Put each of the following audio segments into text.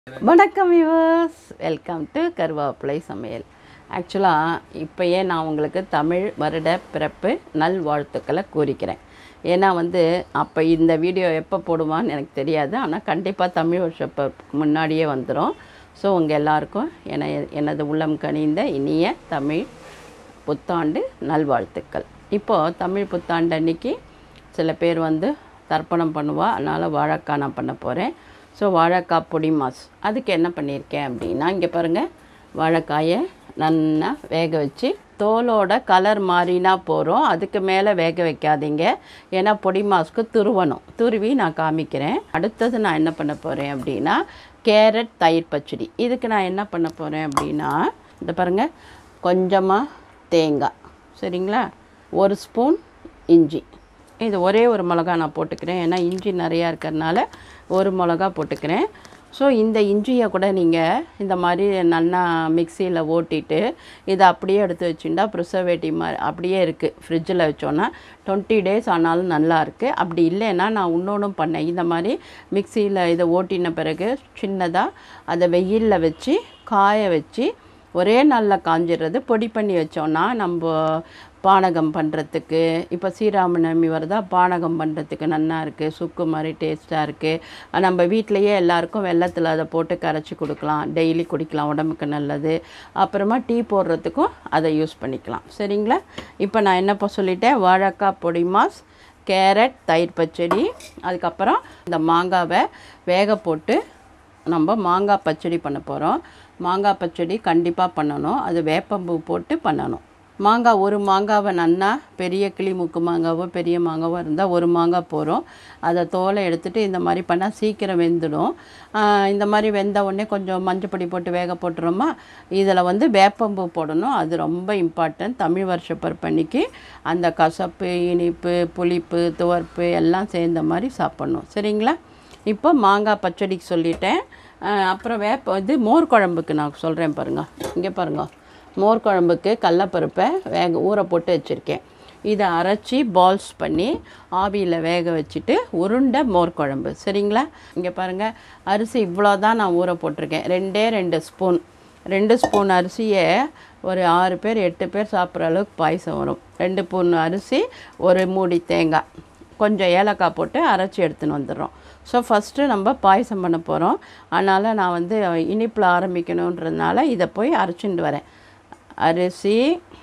வணக்கம் viewers welcome to கருவேப்பிலை சமையல் ஆக்சுவலாக இப்போயே நான் உங்களுக்கு தமிழ் வருட பிறப்பு நல்வாழ்த்துக்களை கூறிக்கிறேன் ஏன்னா வந்து அப்போ இந்த வீடியோ எப்போ போடுவான்னு எனக்கு தெரியாது ஆனால் கண்டிப்பாக தமிழ் வருஷப்புக்கு முன்னாடியே வந்துடும் ஸோ உங்கள் எல்லாருக்கும் என எனது உள்ளம் கனிந்த இனிய தமிழ் புத்தாண்டு நல்வாழ்த்துக்கள் இப்போது தமிழ் புத்தாண்டு அன்னைக்கு சில பேர் வந்து தர்ப்பணம் பண்ணுவா அதனால் வாழைக்காய் நான் பண்ண போகிறேன் ஸோ வாழைக்காய் பொடி மாஸ் அதுக்கு என்ன பண்ணியிருக்கேன் அப்படின்னா இங்கே பாருங்கள் வாழைக்காயை நல்லா வேக வச்சு தோலோட கலர் மாறினா போகிறோம் அதுக்கு மேலே வேக வைக்காதீங்க ஏன்னா பொடி மாஸ்க்கு துருவணும் துருவி நான் காமிக்கிறேன் அடுத்தது நான் என்ன பண்ண போகிறேன் அப்படின்னா கேரட் தயிர் பச்சடி இதுக்கு நான் என்ன பண்ண போகிறேன் அப்படின்னா இந்த பாருங்கள் கொஞ்சமாக தேங்காய் சரிங்களா ஒரு ஸ்பூன் இஞ்சி இது ஒரே ஒரு மிளகா நான் போட்டுக்கிறேன் ஏன்னா இஞ்சி நிறையா இருக்கிறதுனால ஒரு மிளகா போட்டுக்கிறேன் ஸோ இந்த இஞ்சியை கூட நீங்கள் இந்த மாதிரி நல்லா மிக்சியில் ஓட்டிட்டு இதை அப்படியே எடுத்து வச்சுட்டா ப்ரிசர்வேட்டிவ் மாதிரி அப்படியே இருக்குது ஃப்ரிட்ஜில் வச்சோன்னா டுவெண்ட்டி டேஸ் ஆனாலும் நல்லா இருக்குது அப்படி இல்லைன்னா நான் இன்னொன்றும் பண்ணேன் இந்த மாதிரி மிக்சியில் இதை ஓட்டின பிறகு சின்னதாக அதை வெயிலில் வச்சு காய வச்சு ஒரே நாளில் காஞ்சிடுறது பொடி பண்ணி வச்சோன்னா நம்ம பானகம் பண்ணுறதுக்கு இப்போ ஸ்ரீராமநவமி வருதா பானகம் பண்ணுறதுக்கு நல்லா இருக்குது சுக்கு மாதிரி டேஸ்ட்டாக இருக்குது நம்ம வீட்டிலையே எல்லாருக்கும் வெள்ளத்தில் அதை போட்டு கரைச்சி கொடுக்கலாம் டெய்லி குடிக்கலாம் உடம்புக்கு நல்லது அப்புறமா டீ போடுறதுக்கும் அதை யூஸ் பண்ணிக்கலாம் சரிங்களா இப்போ நான் என்னப்போ சொல்லிட்டேன் வாழைக்காய் பொடி மாஸ் கேரட் தயிர் பச்சடி அதுக்கப்புறம் இந்த மாங்காவை வேக போட்டு நம்ம மாங்காய் பச்சடி பண்ண போகிறோம் மாங்காய் பச்சடி கண்டிப்பாக பண்ணணும் அது வேப்பம்பூ போட்டு பண்ணணும் மாங்காய் ஒரு மாங்காவை நன்னா பெரிய கிளி முக்கு மாங்காவோ பெரிய மாங்காவோ இருந்தால் ஒரு மாங்காய் போகிறோம் அதை தோலை எடுத்துகிட்டு இந்த மாதிரி பண்ணால் சீக்கிரம் வெந்துடும் ஆஹ் இந்த மாதிரி வெந்த உடனே கொஞ்சம் மஞ்சப்பொடி போட்டு வேக போட்டுறோமா இதில் வந்து வேப்பம்பூ போடணும் அது ரொம்ப இம்பார்ட்டன்ட் தமிழ் வருஷ பருப்பன்னைக்கு அந்த கசப்பு இனிப்பு புளிப்பு துவர்ப்பு எல்லாம் சேர்ந்த மாதிரி சாப்பிட்ணும் சரிங்களா இப்போ மாங்காய் பச்சடிக்கு சொல்லிட்டேன் அஹ் அப்புறம் வேப்ப இது மோர் குழம்புக்கு நான் சொல்கிறேன் பாருங்கள் இங்கே பாருங்க மோர் குழம்புக்கு கடலப்பருப்பை வேக ஊற போட்டு வச்சுருக்கேன் இதை அரைச்சி பால்ஸ் பண்ணி ஆவியில் வேக வச்சுட்டு உருண்டை மோர் குழம்பு சரிங்களா இங்கே பாருங்கள் அரிசி இவ்வளோ தான் நான் ஊற போட்டிருக்கேன் ரெண்டே ரெண்டு ஸ்பூன் ரெண்டு ஸ்பூன் அரிசியை ஒரு ஆறு பேர் எட்டு பேர் சாப்பிட்ற அளவுக்கு பாயசம் வரும் ரெண்டு ஸ்பூன் அரிசி ஒரு மூடி தேங்காய் கொஞ்சம் ஏலக்காய் போட்டு அரைச்சி எடுத்துன்னு வந்துடுறோம் ஸோ ஃபஸ்ட்டு நம்ம பாயசம் பண்ண போகிறோம் அதனால் நான் வந்து இனிப்பில் ஆரம்பிக்கணுன்றதுனால இதை போய் அரைச்சிட்டு வரேன் அரிசி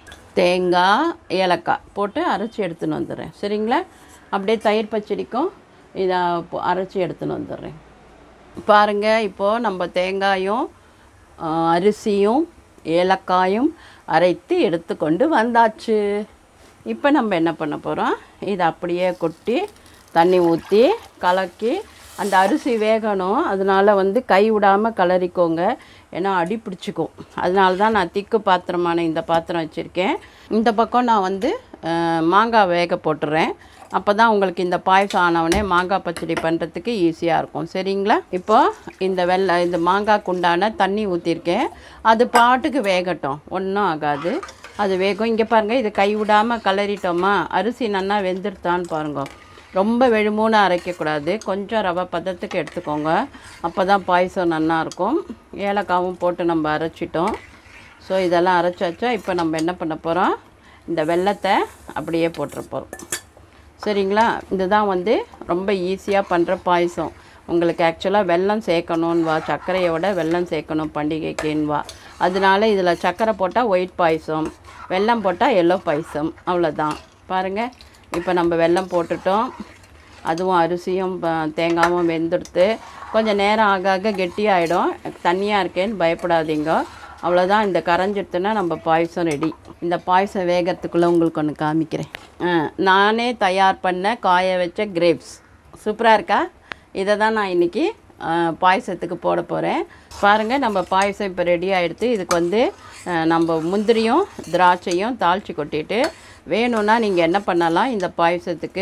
தேங்காய் ஏலக்காய் போட்டு அரைச்சி எடுத்துன்னு வந்துடுறேன் சரிங்களா அப்படியே தயிர் பச்சடிக்கும் இதை பொ- அரைச்சி எடுத்துன்னு வந்துடுறேன் பாருங்கள் இப்போது நம்ம தேங்காயும் ஆ, அரிசியும் ஏலக்காயும் அரைத்து எடுத்துக்கொண்டு வந்தாச்சு இப்போ நம்ம என்ன பண்ண போகிறோம் இதை அப்படியே கொட்டி தண்ணி ஊற்றி கலக்கி அந்த அரிசி வேகணும் அதனால வந்து கை விடாமல் கலரிக்கோங்க ஏன்னா அடி பிடிச்சிக்கும் அதனால தான் நான் திக்கு பாத்திரமான இந்த பாத்திரம் வச்சுருக்கேன் இந்த பக்கம் நான் வந்து அஹ், மாங்காய் வேக போட்டுறேன் அப்போ தான் உங்களுக்கு இந்த பாயசம் ஆனவுடனே மாங்காய் பச்சடி பண்ணுறதுக்கு ஈஸியாக இருக்கும் சரிங்களா இப்போ இந்த வெள்ளை இந்த மாங்காய்க்கு உண்டான தண்ணி ஊற்றிருக்கேன் அது பாட்டுக்கு வேகட்டும் ஒன்றும் ஆகாது அது வேகும் இங்கே பாருங்கள் இது கை விடாமல் கலரிட்டோமா அரிசி நல்லா வெந்துருத்தான்னு பாருங்க ரொம்ப வெழுமூணு அரைக்கக்கூடாது கொஞ்சம் ரவை பதத்துக்கு எடுத்துக்கோங்க அப்போ தான் பாயசம் நல்லா இருக்கும் ஏலக்காவும் போட்டு நம்ம அரைச்சிட்டோம் ஸோ இதெல்லாம் அரைச்சாச்சா இப்போ நம்ம என்ன பண்ண போகிறோம் இந்த வெல்லத்தை அப்படியே போட்டுற போகிறோம் சரிங்களா இதுதான் வந்து ரொம்ப ஈஸியாக பண்ணுற பாயசம் உங்களுக்கு ஆக்சுவலாக வெல்லம் சேர்க்கணுன்னு வா சர்க்கரையை விட வெல்லம் சேர்க்கணும் பண்டிகைக்குன்னு வா அதனால இதில் சர்க்கரை போட்டால் ஒயிட் பாயசம் வெல்லம் போட்டால் எல்லோ பாயசம் அவ்வளோதான் பாருங்கள் இப்போ நம்ம வெல்லம் போட்டுட்டோம் அதுவும் அரிசியும் ப- தேங்காயும் வெந்துடுத்து கொஞ்சம் நேரம் ஆக ஆக கெட்டியாயிடும் தண்ணியாக இருக்கேன்னு பயப்படாதீங்க அவ்வளோதான் இந்த கரைஞ்சிடுத்துன்னா நம்ம பாயசம் ரெடி இந்த பாயசம் வேகறதுக்குள்ளே உங்களுக்கு ஒன்று காமிக்கிறேன் ஆ, நானே தயார் பண்ண காய வச்ச கிரேப்ஸ் சூப்பராக இருக்கா இதை தான் நான் இன்றைக்கி பாயசத்துக்கு போட போகிறேன் பாருங்கள் நம்ம பாயசம் இப்போ ரெடி ஆகிடுது இதுக்கு வந்து ஆ, நம்ம முந்திரியும் திராட்சையும் தாளித்து கொட்டிட்டு வேணும்னா நீங்கள் என்ன பண்ணலாம் இந்த பாயசத்துக்கு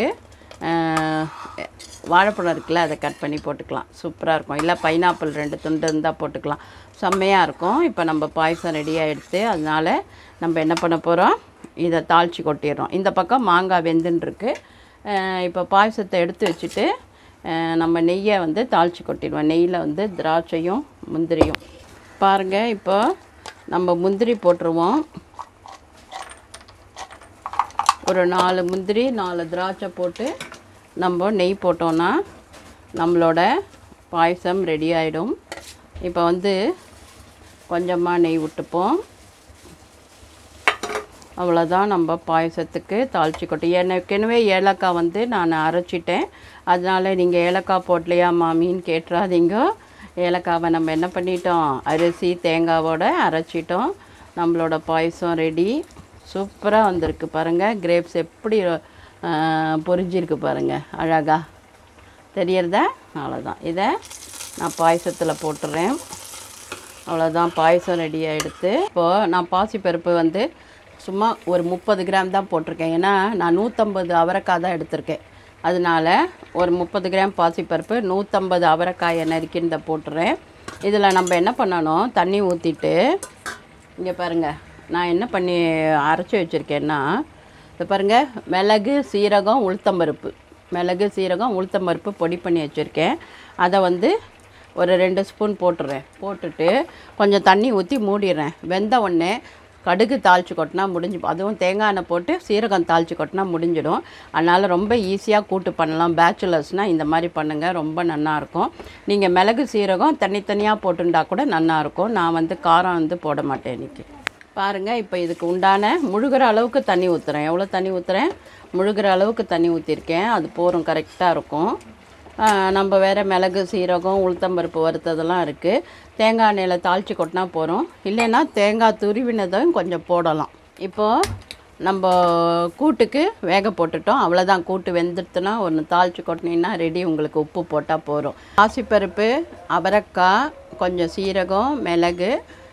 ஆஹ், வாழைப்பழம் இருக்குல்ல அதை கட் பண்ணி போட்டுக்கலாம் சூப்பராக இருக்கும் இல்லை பைனாப்பிள் ரெண்டு துண்டு இருந்தால் போட்டுக்கலாம் செம்மையாக இருக்கும் இப்போ நம்ம பாயசம் ரெடியாக எடுத்து அதனால் நம்ம என்ன பண்ண போகிறோம் இதை தாளித்து கொட்டிடுறோம் இந்த பக்கம் மாங்காய் வெந்துன்னு இருக்கு ஆஹ், இப்போ பாயசத்தை எடுத்து வச்சுட்டு அஹ், நம்ம நெய்யை வந்து தாளித்து கொட்டிடுவோம் நெய்யில் வந்து திராட்சையும் முந்திரியும் பாருங்கள் இப்போ நம்ம முந்திரி போட்டுருவோம் ஒரு நாலு முந்திரி நாலு திராட்சை போட்டு நம்ம நெய் போட்டோன்னா நம்மளோட பாயசம் ரெடி ஆகிடும் இப்போ வந்து கொஞ்சமாக நெய் விட்டுப்போம் அவ்வளோதான் நம்ம பாயசத்துக்கு தாளிச்சு கொட்டி ஏற்கனவே ஏலக்காய் வந்து நான் அரைச்சிட்டேன் அதனால நீங்கள் ஏலக்காய் போடலையா மாமின்னு கேட்டுறாதீங்க ஏலக்காவை நம்ம என்ன பண்ணிட்டோம் அரிசி தேங்காவோட அரைச்சிட்டோம் நம்மளோட பாயசம் ரெடி சூப்பராக வந்திருக்கு பாருங்கள் கிரேப்ஸ் எப்படி ஆ, பொரிஞ்சிருக்கு பாருங்கள் அழகாக தெரியறதா அவ்வளோதான் இதை நான் பாயசத்தில் போட்டுறேன் அவ்வளோதான் பாயசம் ரெடி ஆகிடுத்து இப்போது நான் பாசிப்பருப்பு வந்து சும்மா ஒரு முப்பது கிராம் தான் போட்டிருக்கேன் ஏன்னா நான் நூற்றம்பது அவரைக்காய் தான் எடுத்திருக்கேன் அதனால ஒரு முப்பது கிராம் பாசிப்பருப்பு நூற்றம்பது அவரைக்காயை நறுக்கின்னு போட்டுறேன் இதில் நம்ம என்ன பண்ணணும் தண்ணி ஊற்றிட்டு இங்கே பாருங்கள் நான் என்ன பண்ணி அரைச்சி வச்சுருக்கேன்னா இது பாருங்கள் மிளகு சீரகம் உளுத்தம்பருப்பு மிளகு சீரகம் உளுத்தம்பருப்பு பொடி பண்ணி வச்சுருக்கேன் அதை வந்து ஒரு ரெண்டு ஸ்பூன் போட்டுறேன் போட்டுட்டு கொஞ்சம் தண்ணி ஊற்றி மூடிடுறேன் வெந்த உடனே கடுகு தாளித்து கொட்டினா முடிஞ்சு அதுவும் தேங்காய் எண்ணெய் போட்டு சீரகம் தாளித்து கொட்டினா முடிஞ்சிடும் அதனால் ரொம்ப ஈஸியாக கூட்டு பண்ணலாம் பேச்சுலர்ஸ்னால் இந்த மாதிரி பண்ணுங்கள் ரொம்ப நல்லாயிருக்கும் நீங்கள் மிளகு சீரகம் தனித்தனியாக போட்டுண்டா கூட நல்லாயிருக்கும் நான் வந்து காரம் வந்து போட மாட்டேன் இன்றைக்கி பாருங்கள் இப்போ இதுக்கு உண்டான முழுகிற அளவுக்கு தண்ணி ஊற்றுறேன் எவ்வளோ தண்ணி ஊற்றுறேன் முழுகிற அளவுக்கு தண்ணி ஊற்றிருக்கேன் அது போரும் கரெக்டாக இருக்கும் ஆ, நம்ம வேறு மிளகு சீரகம் உளுத்தம்பருப்பு வறுத்ததெல்லாம் இருக்குது தேங்காய் எண்ணெயில் தாளித்து கொட்டினா போகிறோம் இல்லைன்னா தேங்காய் துருவினதும் கொஞ்சம் போடலாம் இப்போது நம்ம கூட்டுக்கு வேக போட்டுட்டோம் அவ்வளோதான் கூட்டு வெந்துடுத்துனா ஒன்று தாளித்து கொட்டினீங்கன்னா ரெடி உங்களுக்கு உப்பு போட்டால் போதும் பாசிப்பருப்பு அவரைக்காய் கொஞ்சம் சீரகம் மிளகு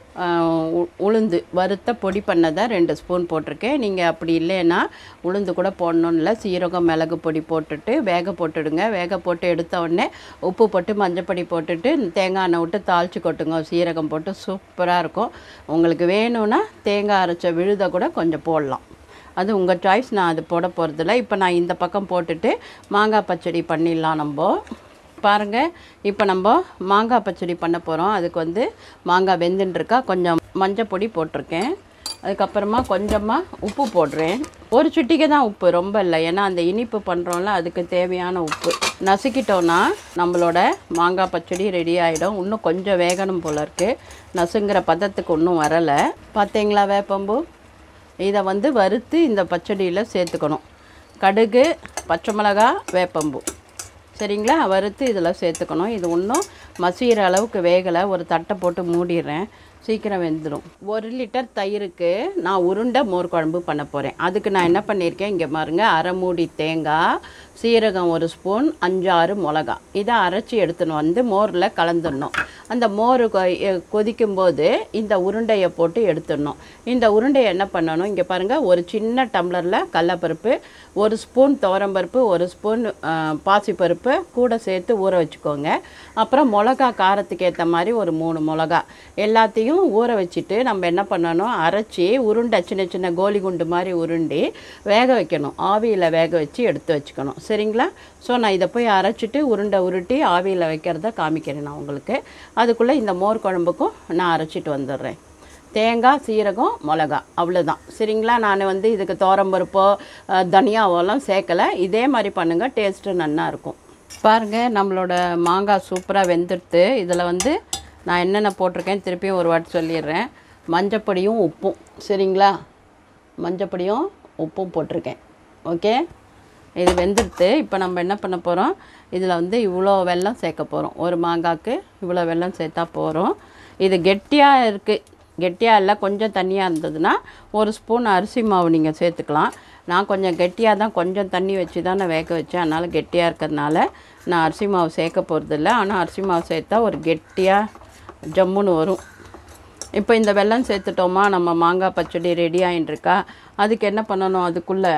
ஆஹ் உ- உளுந்து வறுத்த பொடி பண்ணதை ரெண்டு ஸ்பூன் போட்டிருக்கேன் நீங்கள் அப்படி இல்லைன்னா உளுந்து கூட போடணும்னு இல்லை சீரகம் மிளகு பொடி போட்டுட்டு வேக போட்டுடுங்க வேக போட்டு எடுத்த உடனே உப்பு போட்டு மஞ்சப்பொடி போட்டுட்டு தேங்காய் எண்ணெய் விட்டு தாளித்து கொட்டுங்க சீரகம் போட்டு சூப்பராக இருக்கும் உங்களுக்கு வேணும்னா தேங்காய் அரைச்ச விழுத கூட கொஞ்சம் போடலாம் அது உங்கள் சாய்ஸ் நான் அது போட போகிறதில்ல இப்போ நான் இந்த பக்கம் போட்டுட்டு மாங்காய் பச்சடி பண்ணிடலாம் நம்ம பாருங்கள் இப்போ நம்ம மாங்காய் பச்சடி பண்ண போகிறோம் அதுக்கு வந்து மாங்காய் வெந்துட்டுருக்கா கொஞ்சம் மஞ்சள் பொடி போட்டிருக்கேன் அதுக்கப்புறமா கொஞ்சமாக உப்பு போடுறேன் ஒரு சிட்டிகை தான் உப்பு ரொம்ப இல்லை ஏன்னா அந்த இனிப்பு பண்ணுறோம்ல அதுக்கு தேவையான உப்பு நசுக்கிட்டோன்னா நம்மளோட மாங்காய் பச்சடி ரெடி ஆகிடும் இன்னும் கொஞ்சம் வேகணும் போல இருக்குது நசுங்கிற பதத்துக்கு இன்னும் வரலை பார்த்தீங்களா வேப்பம்பூ இதை வந்து வறுத்து இந்த பச்சடியில் சேர்த்துக்கணும் கடுகு பச்சை மிளகா வேப்பம்பூ சரிங்களா வறுத்து இதில் சேர்த்துக்கணும் இது இன்னும் மசிகிற அளவுக்கு வேகலை ஒரு தட்டை போட்டு மூடிடுறேன் சீக்கிரம் வெந்துடும் ஒரு லிட்டர் தயிருக்கு நான் உருண்டை மோர் குழம்பு பண்ண போகிறேன் அதுக்கு நான் என்ன பண்ணியிருக்கேன் இங்கே பாருங்க அரை மூடி தேங்காய் சீரகம் ஒரு ஸ்பூன் அஞ்சாறு மிளகா இதை அரைச்சி எடுத்துன்னு வந்து மோரில் கலந்துடணும் அந்த மோர் கொ- எ- கொதிக்கும்போது இந்த உருண்டையை போட்டு எடுத்துடணும் இந்த உருண்டையை என்ன பண்ணணும் இங்கே பாருங்கள் ஒரு சின்ன டம்ளரில் கடலப்பருப்பு ஒரு ஸ்பூன் துவரம்பருப்பு ஒரு ஸ்பூன் பாசிப்பருப்பு கூட சேர்த்து ஊற வச்சுக்கோங்க அப்புறம் மிளகா காரத்துக்கு ஏற்ற மாதிரி ஒரு மூணு மிளகா எல்லாத்தையும் ஊற வச்சுட்டு நம்ம என்ன பண்ணணும் அரைச்சி உருண்டை சின்ன சின்ன கோலி குண்டு மாதிரி உருண்டி வேக வைக்கணும் ஆவியில் வேக வச்சு எடுத்து வச்சுக்கணும் சரிங்களா ஸோ நான் இதை போய் அரைச்சிட்டு உருண்டை உருட்டி ஆவியில் வைக்கிறத காமிக்கிறேன் நான் உங்களுக்கு அதுக்குள்ளே இந்த மோர் குழம்புக்கும் நான் அரைச்சிட்டு வந்துடுறேன் தேங்காய் சீரகம் மிளகா அவ்வளோதான் சரிங்களா நான் வந்து இதுக்கு தோரம்பருப்போ அஹ், தனியாவோலாம் சேர்க்கலை இதே மாதிரி பண்ணுங்கள் டேஸ்ட்டு நல்லா இருக்கும் பாருங்கள் நம்மளோட மாங்காய் சூப்பராக வெந்துடுத்து இதில் வந்து நான் என்னென்ன போட்டிருக்கேன் திருப்பியும் ஒரு வாட்டி சொல்லிடுறேன் மஞ்சப்பொடியும் உப்பும் சரிங்களா மஞ்சப்பொடியும் உப்பும் போட்டிருக்கேன் ஓகே இது வெந்துடுத்து இப்போ நம்ம என்ன பண்ண போகிறோம் இதில் வந்து இவ்வளோ வெல்லம் சேர்க்க போகிறோம் ஒரு மாங்காய்க்கு இவ்வளோ வெல்லம் சேர்த்தா போகிறோம் இது கெட்டியாக இருக்குது கெட்டியாக இல்லை கொஞ்சம் தண்ணியாக இருந்ததுன்னா ஒரு ஸ்பூன் அரிசி மாவு நீங்கள் சேர்த்துக்கலாம் நான் கொஞ்சம் கெட்டியாக தான் கொஞ்சம் தண்ணி வச்சு தான் நான் வேக வச்சேன் அதனால் கெட்டியாக இருக்கிறதுனால நான் அரிசி மாவு சேர்க்க போகிறதில்ல ஆனால் அரிசி மாவு சேர்த்தா ஒரு கெட்டியாக ஜம்முன்னு வரும் இப்போ இந்த வெல்லம் சேர்த்துட்டோமா நம்ம மாங்காய் பச்சடி ரெடி ஆகிட்டுருக்கா அதுக்கு என்ன பண்ணணும் அதுக்குள்ளே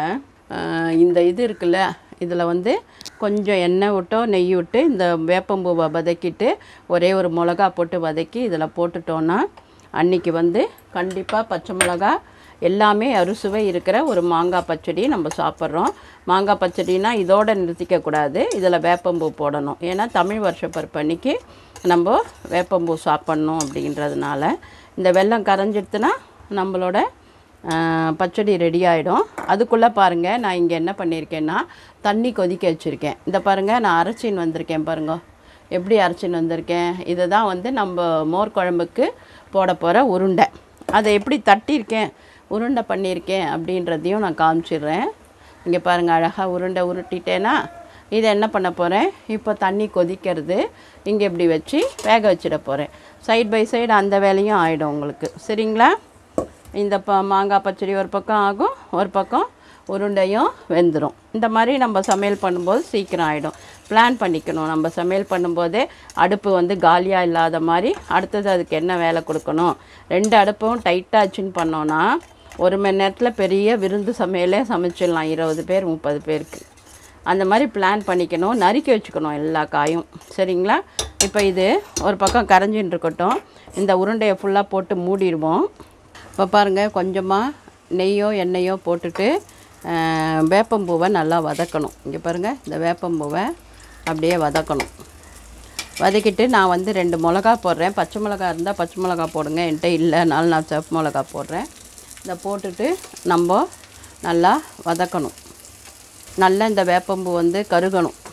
இந்த இது இருக்குல்ல இதில் வந்து கொஞ்சம் எண்ணெய் விட்டோ நெய் விட்டு இந்த வேப்பம்பூவை வதக்கிட்டு ஒரே ஒரு மிளகா போட்டு வதக்கி இதில் போட்டுட்டோன்னா அன்னைக்கு வந்து கண்டிப்பாக பச்சை மிளகா எல்லாமே அறுசுவை இருக்கிற ஒரு மாங்காய் பச்சடி நம்ம சாப்பிட்றோம் மாங்காய் பச்சடினா இதோட நிறுத்திக்கக்கூடாது இதில் வேப்பம்பூ போடணும் ஏன்னா தமிழ் வருஷ பருப்பு அன்னைக்கு நம்ம வேப்பம்பூ சாப்பிட்ணும் அப்படின்றதுனால இந்த வெல்லம் கரைஞ்சிடுத்துனா நம்மளோட ஆஹ், பச்சடி ரெடி ஆகிடும் அதுக்குள்ளே பாருங்கள் நான் இங்கே என்ன பண்ணியிருக்கேன்னா தண்ணி கொதிக்க வச்சுருக்கேன் இந்த பாருங்கள் நான் அரைச்சின்னு வந்திருக்கேன் பாருங்க எப்படி அரைச்சின்னு வந்திருக்கேன் இதை தான் வந்து நம்ம மோர் குழம்புக்கு போட போகிற உருண்டை அதை எப்படி தட்டியிருக்கேன் உருண்டை பண்ணியிருக்கேன் அப்படின்றதையும் நான் காமிச்சிடுறேன் இங்கே பாருங்கள் அழகாக உருண்டை உருட்டிட்டேனா இதை என்ன பண்ண போகிறேன் இப்போ தண்ணி கொதிக்கிறது இங்கே இப்படி வச்சு வேக வச்சிட போகிறேன் சைடு பை சைடு அந்த வேலையும் ஆகிடும் உங்களுக்கு சரிங்களா இந்த ப மாங்காய் பச்சடி ஒரு பக்கம் ஆகும் ஒரு பக்கம் உருண்டையும் வெந்துடும் இந்த மாதிரி நம்ம சமையல் பண்ணும்போது சீக்கிரம் ஆகிடும் பிளான் பண்ணிக்கணும் நம்ம சமையல் பண்ணும்போதே அடுப்பு வந்து காலியாக இல்லாத மாதிரி அடுத்தது அதுக்கு என்ன வேலை கொடுக்கணும் ரெண்டு அடுப்பும் டைட்டாச்சுன்னு பண்ணோன்னா ஒரு மணி நேரத்தில் பெரிய விருந்து சமையலே சமைச்சிடலாம் இருபது பேர் முப்பது பேருக்கு அந்த மாதிரி பிளான் பண்ணிக்கணும் நறுக்கி வச்சுக்கணும் எல்லா காயும் சரிங்களா இப்போ இது ஒரு பக்கம் கரைஞ்சின்னு இருக்கட்டும் இந்த உருண்டையை ஃபுல்லாக போட்டு மூடிடுவோம் இப்போ பாருங்கள் கொஞ்சமாக நெய்யோ எண்ணெயோ போட்டுட்டு அஹ், வேப்பம்பூவை நல்லா வதக்கணும் இங்கே பாருங்கள் இந்த வேப்பம்பூவை அப்படியே வதக்கணும் வதக்கிட்டு நான் வந்து ரெண்டு மிளகா போடுறேன் பச்சை மிளகா இருந்தால் பச்சை மிளகா போடுங்க என்கிட்ட இல்லைனாலும் நான் செப் மிளகா போடுறேன் இதை போட்டுட்டு நம்ம நல்லா வதக்கணும் நல்லா இந்த வேப்பம்பூ வந்து கருகணும்